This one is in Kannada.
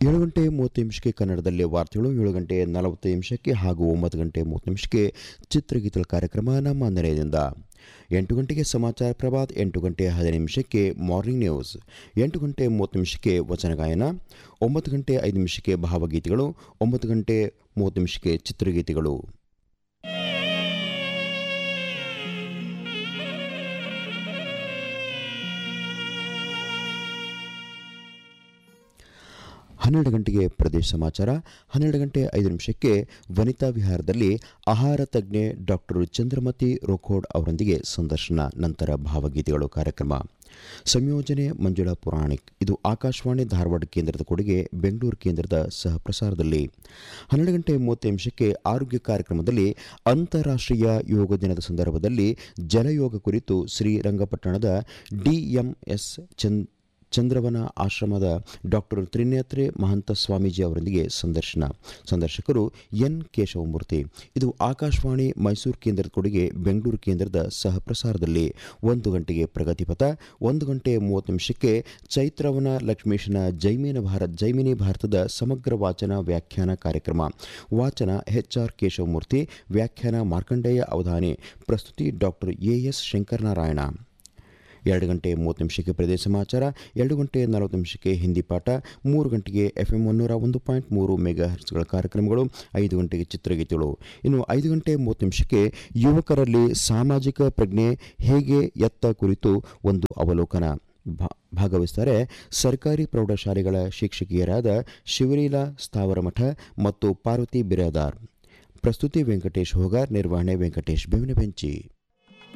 ಏಳು ಗಂಟೆ ಮೂವತ್ತು ನಿಮಿಷಕ್ಕೆ ಕನ್ನಡದಲ್ಲಿ ವಾರ್ತೆಗಳು ಏಳು ಗಂಟೆ ನಲವತ್ತು ನಿಮಿಷಕ್ಕೆ ಹಾಗೂ ಒಂಬತ್ತು ಗಂಟೆ ಮೂವತ್ತು ನಿಮಿಷಕ್ಕೆ ಚಿತ್ರಗೀತಗಳ ಕಾರ್ಯಕ್ರಮ ನಮ್ಮ ನಿಲಯದಿಂದ ಎಂಟು ಗಂಟೆಗೆ ಸಮಾಚಾರ ಪ್ರಭಾತ್ ಎಂಟು ಗಂಟೆ ಹದಿನೈದು ನಿಮಿಷಕ್ಕೆ ಮಾರ್ನಿಂಗ್ ನ್ಯೂಸ್ ಎಂಟು ಗಂಟೆ ಮೂವತ್ತು ನಿಮಿಷಕ್ಕೆ ವಚನ ಗಾಯನ ಒಂಬತ್ತು ಗಂಟೆ ಐದು ನಿಮಿಷಕ್ಕೆ ಭಾವಗೀತೆಗಳು ಒಂಬತ್ತು ಗಂಟೆ ಮೂವತ್ತು ನಿಮಿಷಕ್ಕೆ ಚಿತ್ರಗೀತೆಗಳು ಹನ್ನೆರಡು ಗಂಟೆಗೆ ಪ್ರದೇಶ ಸಮಾಚಾರ ಹನ್ನೆರಡು ಗಂಟೆ ಐದು ನಿಮಿಷಕ್ಕೆ ವನಿತಾ ವಿಹಾರದಲ್ಲಿ ಆಹಾರ ತಜ್ಞೆ ಡಾಕ್ಟರ್ ಚಂದ್ರಮತಿ ರೋಖೋಡ್ ಅವರೊಂದಿಗೆ ಸಂದರ್ಶನ ನಂತರ ಭಾವಗೀತೆಗಳು ಕಾರ್ಯಕ್ರಮ ಸಂಯೋಜನೆ ಮಂಜುಳಾ ಪುರಾಣಿಕ್ ಇದು ಆಕಾಶವಾಣಿ ಧಾರವಾಡ ಕೇಂದ್ರದ ಕೊಡುಗೆ ಬೆಂಗಳೂರು ಕೇಂದ್ರದ ಸಹ ಪ್ರಸಾರದಲ್ಲಿ ಹನ್ನೆರಡು ಗಂಟೆ ಮೂವತ್ತು ನಿಮಿಷಕ್ಕೆ ಆರೋಗ್ಯ ಕಾರ್ಯಕ್ರಮದಲ್ಲಿ ಅಂತಾರಾಷ್ಟ್ರೀಯ ಯೋಗ ದಿನದ ಸಂದರ್ಭದಲ್ಲಿ ಜಲಯೋಗ ಕುರಿತು ಶ್ರೀರಂಗಪಟ್ಟಣದ ಡಿಎಂಎಸ್ ಚಂದ್ ಚಂದ್ರವನ ಆಶ್ರಮದ ಡಾಕ್ಟರ್ ತ್ರಿನೇತ್ರೆ ಮಹಂತ ಸ್ವಾಮೀಜಿ ಅವರೊಂದಿಗೆ ಸಂದರ್ಶನ ಸಂದರ್ಶಕರು ಎನ್ ಕೇಶವಮೂರ್ತಿ ಇದು ಆಕಾಶವಾಣಿ ಮೈಸೂರು ಕೇಂದ್ರದ ಕೊಡುಗೆ ಬೆಂಗಳೂರು ಕೇಂದ್ರದ ಸಹ ಪ್ರಸಾರದಲ್ಲಿ ಒಂದು ಗಂಟೆಗೆ ಪ್ರಗತಿಪಥ ಒಂದು ಗಂಟೆ ಮೂವತ್ತು ನಿಮಿಷಕ್ಕೆ ಚೈತ್ರವನ ಲಕ್ಷ್ಮೀಶನ ಜೈಮಿನ ಭಾರತ್ ಜೈಮಿನಿ ಭಾರತದ ಸಮಗ್ರ ವಾಚನ ವ್ಯಾಖ್ಯಾನ ಕಾರ್ಯಕ್ರಮ ವಾಚನ ಎಚ್ ಆರ್ ಕೇಶವಮೂರ್ತಿ ವ್ಯಾಖ್ಯಾನ ಮಾರ್ಕಂಡೇಯ ಅವಧಾನಿ ಪ್ರಸ್ತುತಿ ಡಾಕ್ಟರ್ ಎ ಎಸ್ ಶಂಕರನಾರಾಯಣ ಎರಡು ಗಂಟೆ ಮೂವತ್ತು ನಿಮಿಷಕ್ಕೆ ಪ್ರದೇಶ ಸಮಾಚಾರ ಎರಡು ಗಂಟೆ ನಲವತ್ತು ನಿಮಿಷಕ್ಕೆ ಹಿಂದಿ ಪಾಠ ಮೂರು ಗಂಟೆಗೆ ಎಫ್ ಎಂ ಒನ್ನೂರ ಒಂದು ಪಾಯಿಂಟ್ ಮೂರು ಮೆಗಾ ಹರ್ಸ್ಗಳ ಕಾರ್ಯಕ್ರಮಗಳು ಐದು ಗಂಟೆಗೆ ಚಿತ್ರಗೀತೆಗಳು ಇನ್ನು ಐದು ಗಂಟೆ ಮೂವತ್ತು ನಿಮಿಷಕ್ಕೆ ಯುವಕರಲ್ಲಿ ಸಾಮಾಜಿಕ ಪ್ರಜ್ಞೆ ಹೇಗೆ ಎತ್ತ ಕುರಿತು ಒಂದು ಅವಲೋಕನ ಭಾಗವಹಿಸುತ್ತಾರೆ ಸರ್ಕಾರಿ ಪ್ರೌಢಶಾಲೆಗಳ ಶಿಕ್ಷಕಿಯರಾದ ಶಿವಲೀಲಾ ಸ್ಥಾವರಮಠ ಮತ್ತು ಪಾರ್ವತಿ ಬಿರಾದಾರ್ ಪ್ರಸ್ತುತಿ ವೆಂಕಟೇಶ್ ಹೋಗಾರ್ ನಿರ್ವಹಣೆ ವೆಂಕಟೇಶ್ ಬೇವಿನ ಬೆಂಚಿ